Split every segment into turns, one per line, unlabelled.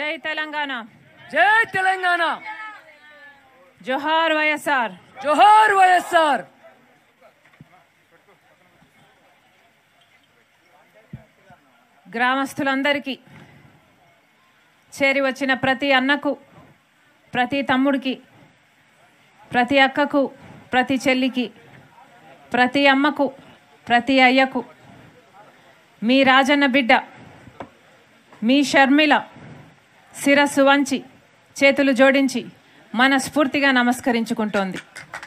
జై తెలంగాణ
జై తెలంగాణ
జోహార్ వైఎస్ఆర్
జోహార్ వైఎస్ఆర్
గ్రామస్తులందరికీ చేరి వచ్చిన ప్రతి అన్నకు ప్రతి తమ్ముడికి ప్రతి అక్కకు ప్రతి చెల్లికి ప్రతి అమ్మకు ప్రతి అయ్యకు మీ రాజన్న బిడ్డ మీ షర్మిల శిరస్సు వంచి చేతులు జోడించి మనస్ఫూర్తిగా నమస్కరించుకుంటోంది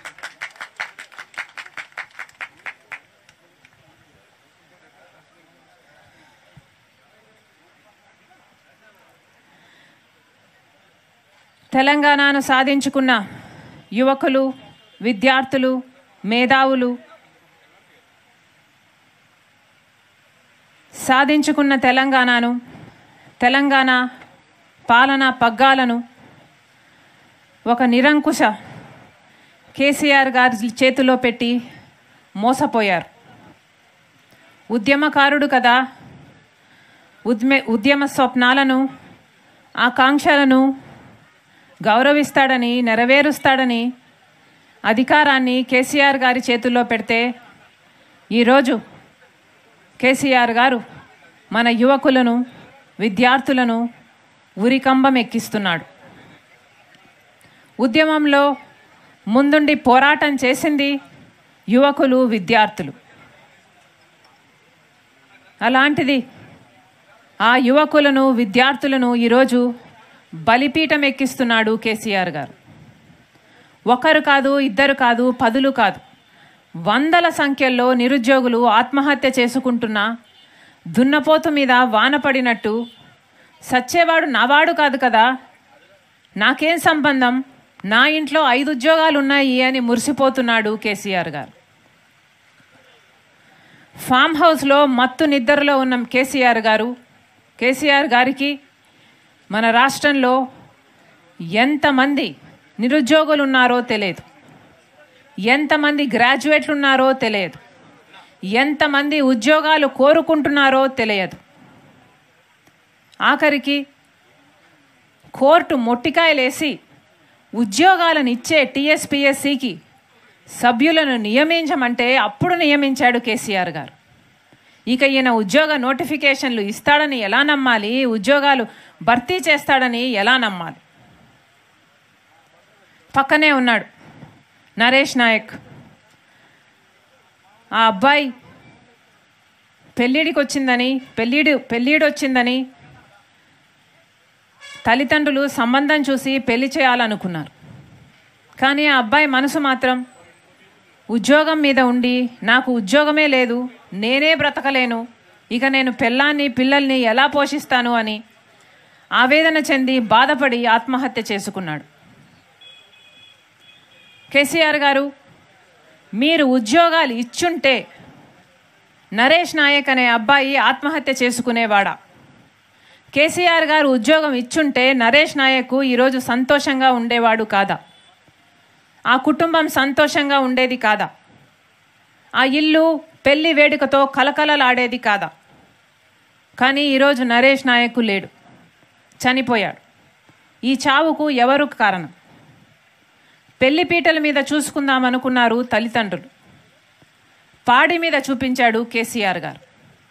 తెలంగాణను సాధించుకున్న యువకులు విద్యార్థులు మేధావులు సాధించుకున్న తెలంగాణను తెలంగాణ పాలనా పగ్గాలను ఒక నిరంకుశ కేసీఆర్ గారి చేతిలో పెట్టి మోసపోయారు ఉద్యమకారుడు కదా ఉద్మె ఉద్యమ స్వప్నాలను ఆకాంక్షలను గౌరవిస్తాడని నెరవేరుస్తాడని అధికారాన్ని కేసీఆర్ గారి చేతుల్లో పెడితే ఈరోజు కేసీఆర్ గారు మన యువకులను విద్యార్థులను ఉరికంబం ఎక్కిస్తున్నాడు ఉద్యమంలో ముందుండి పోరాటం చేసింది యువకులు విద్యార్థులు అలాంటిది ఆ యువకులను విద్యార్థులను ఈరోజు బలిపీఠం ఎక్కిస్తున్నాడు కేసీఆర్ గారు ఒకరు కాదు ఇద్దరు కాదు పదులు కాదు వందల సంఖ్యల్లో నిరుద్యోగులు ఆత్మహత్య చేసుకుంటున్నా దున్నపోతు మీద వాన పడినట్టు సచ్చేవాడు నావాడు కాదు కదా నాకేం సంబంధం నా ఇంట్లో ఐదు ఉద్యోగాలు ఉన్నాయి అని మురిసిపోతున్నాడు కేసీఆర్ గారు ఫామ్ హౌస్లో మత్తు నిద్రలో ఉన్న కేసీఆర్ గారు కేసీఆర్ గారికి మన రాష్ట్రంలో ఎంతమంది నిరుద్యోగులు ఉన్నారో తెలియదు ఎంతమంది గ్రాడ్యుయేట్లు ఉన్నారో తెలియదు ఎంతమంది ఉద్యోగాలు కోరుకుంటున్నారో తెలియదు ఆఖరికి కోర్టు మొట్టికాయలేసి ఉద్యోగాలను ఇచ్చే టీఎస్పిఎస్సికి సభ్యులను నియమించమంటే అప్పుడు నియమించాడు కేసీఆర్ గారు ఇక ఈయన ఉద్యోగ నోటిఫికేషన్లు ఇస్తాడని ఎలా నమ్మాలి ఉద్యోగాలు భర్తీ చేస్తాడని ఎలా నమ్మాలి పక్కనే ఉన్నాడు నరేష్ నాయక్ ఆ అబ్బాయి పెళ్ళిడికి వచ్చిందని పెళ్ళిడు పెళ్ళిడు వచ్చిందని తల్లిదండ్రులు సంబంధం చూసి పెళ్లి చేయాలనుకున్నారు కానీ ఆ అబ్బాయి మనసు మాత్రం ఉద్యోగం మీద ఉండి నాకు ఉద్యోగమే లేదు నేనే బ్రతకలేను ఇక నేను పెళ్ళాన్ని పిల్లల్ని ఎలా పోషిస్తాను అని ఆవేదన చెంది బాధపడి ఆత్మహత్య చేసుకున్నాడు కేసీఆర్ గారు మీరు ఉద్యోగాలు ఇచ్చుంటే నరేష్ నాయక్ అనే అబ్బాయి ఆత్మహత్య చేసుకునేవాడా కేసీఆర్ గారు ఉద్యోగం ఇచ్చుంటే నరేష్ నాయక్ ఈరోజు సంతోషంగా ఉండేవాడు కాదా ఆ కుటుంబం సంతోషంగా ఉండేది కాదా ఆ ఇల్లు పెళ్లి వేడుకతో కలకలలాడేది కాదా కానీ ఈరోజు నరేష్ నాయక్ లేడు చనిపోయాడు ఈ చావుకు ఎవరు కారణం పెళ్లి పీటల మీద చూసుకుందాం అనుకున్నారు తల్లిదండ్రులు పాడి మీద చూపించాడు కేసీఆర్ గారు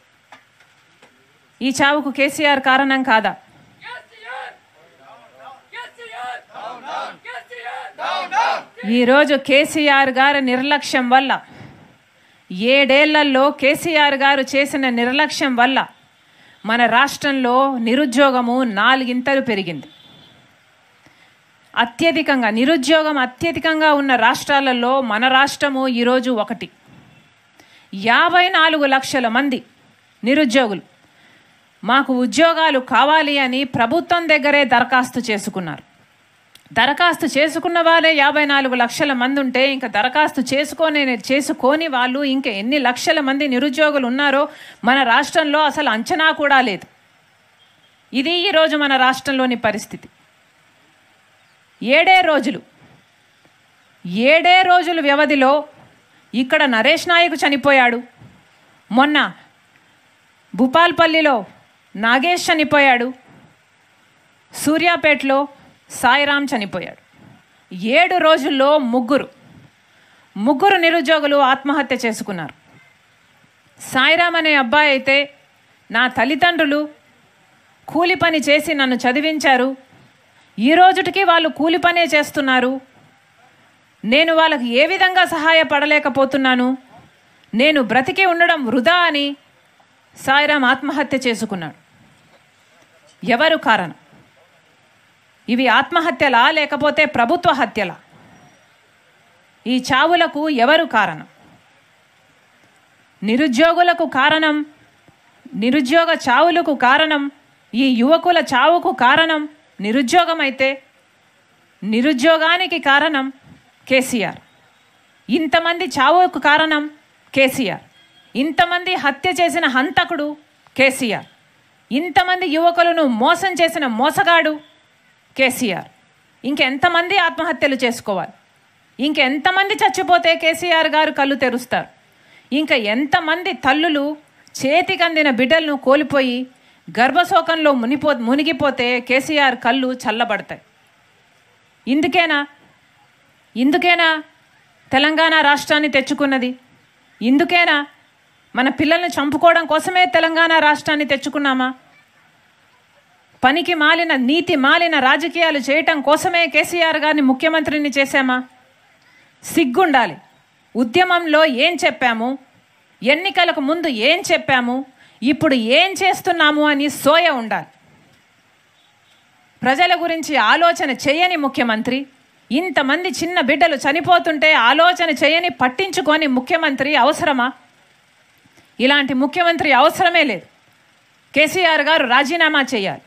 ఈ చావుకు కేసీఆర్ కారణం కాదా ఈరోజు కేసీఆర్ గారి నిర్లక్ష్యం వల్ల ఏడేళ్లలో కేసీఆర్ గారు చేసిన నిర్లక్ష్యం వల్ల మన రాష్ట్రంలో నిరుద్యోగము నాలుగింతలు పెరిగింది అత్యధికంగా నిరుద్యోగం అత్యధికంగా ఉన్న రాష్ట్రాలలో మన రాష్ట్రము ఈరోజు ఒకటి యాభై నాలుగు లక్షల మంది నిరుద్యోగులు మాకు ఉద్యోగాలు కావాలి అని ప్రభుత్వం దగ్గరే దరఖాస్తు చేసుకున్నారు దరఖాస్తు చేసుకున్న వారే యాభై నాలుగు లక్షల మంది ఉంటే ఇంకా దరఖాస్తు చేసుకొని చేసుకోని వాళ్ళు ఇంకా ఎన్ని లక్షల మంది నిరుద్యోగులు ఉన్నారో మన రాష్ట్రంలో అసలు అంచనా కూడా లేదు ఇది ఈరోజు మన రాష్ట్రంలోని పరిస్థితి ఏడే రోజులు ఏడే రోజుల వ్యవధిలో ఇక్కడ నరేష్ నాయక్ చనిపోయాడు మొన్న భూపాల్పల్లిలో నాగేష్ చనిపోయాడు సూర్యాపేటలో సాయిరాం చనిపోయాడు ఏడు రోజుల్లో ముగ్గురు ముగ్గురు నిరుద్యోగులు ఆత్మహత్య చేసుకున్నారు సాయిరాం అనే అబ్బాయి అయితే నా తల్లిదండ్రులు కూలి పని చేసి నన్ను చదివించారు ఈ రోజుటికి వాళ్ళు కూలి పనే చేస్తున్నారు నేను వాళ్ళకి ఏ విధంగా సహాయపడలేకపోతున్నాను నేను బ్రతికి ఉండడం వృధా అని సాయిరాం ఆత్మహత్య చేసుకున్నాడు ఎవరు కారణం ఇవి ఆత్మహత్యలా లేకపోతే ప్రభుత్వ హత్యలా ఈ చావులకు ఎవరు కారణం నిరుద్యోగులకు కారణం నిరుద్యోగ చావులకు కారణం ఈ యువకుల చావుకు కారణం నిరుద్యోగం అయితే నిరుద్యోగానికి కారణం కేసీఆర్ ఇంతమంది చావుకు కారణం కేసీఆర్ ఇంతమంది హత్య చేసిన హంతకుడు కేసీఆర్ ఇంతమంది యువకులను మోసం చేసిన మోసగాడు కేసీఆర్ ఇంకెంతమంది ఆత్మహత్యలు చేసుకోవాలి ఇంకెంతమంది చచ్చిపోతే కేసీఆర్ గారు కళ్ళు తెరుస్తారు ఇంకా ఎంతమంది తల్లులు చేతికందిన బిడ్డలను కోల్పోయి గర్భశోకంలో మునిపో మునిగిపోతే కేసీఆర్ కళ్ళు చల్లబడతాయి ఇందుకేనా ఇందుకేనా తెలంగాణ రాష్ట్రాన్ని తెచ్చుకున్నది ఇందుకేనా మన పిల్లల్ని చంపుకోవడం కోసమే తెలంగాణ రాష్ట్రాన్ని తెచ్చుకున్నామా పనికి మాలిన నీతి మాలిన రాజకీయాలు చేయటం కోసమే కేసీఆర్ గారిని ముఖ్యమంత్రిని చేశామా సిగ్గుండాలి ఉద్యమంలో ఏం చెప్పాము ఎన్నికలకు ముందు ఏం చెప్పాము ఇప్పుడు ఏం చేస్తున్నాము అని సోయ ఉండాలి ప్రజల గురించి ఆలోచన చేయని ముఖ్యమంత్రి ఇంతమంది చిన్న బిడ్డలు చనిపోతుంటే ఆలోచన చేయని పట్టించుకొని ముఖ్యమంత్రి అవసరమా ఇలాంటి ముఖ్యమంత్రి అవసరమే లేదు కేసీఆర్ గారు రాజీనామా చేయాలి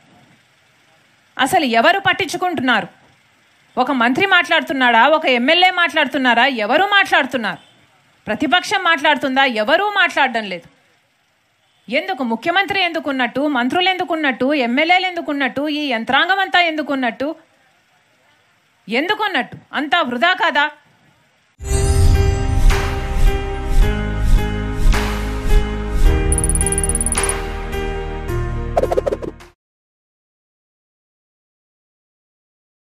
అసలు ఎవరు పట్టించుకుంటున్నారు ఒక మంత్రి మాట్లాడుతున్నాడా ఒక ఎమ్మెల్యే మాట్లాడుతున్నారా ఎవరు మాట్లాడుతున్నారు ప్రతిపక్షం మాట్లాడుతుందా ఎవరూ మాట్లాడడం లేదు ఎందుకు ముఖ్యమంత్రి ఎందుకున్నట్టు మంత్రులు ఎందుకున్నట్టు ఎమ్మెల్యేలు ఎందుకున్నట్టు ఈ యంత్రాంగం అంతా ఎందుకున్నట్టు ఎందుకున్నట్టు అంతా వృధా కాదా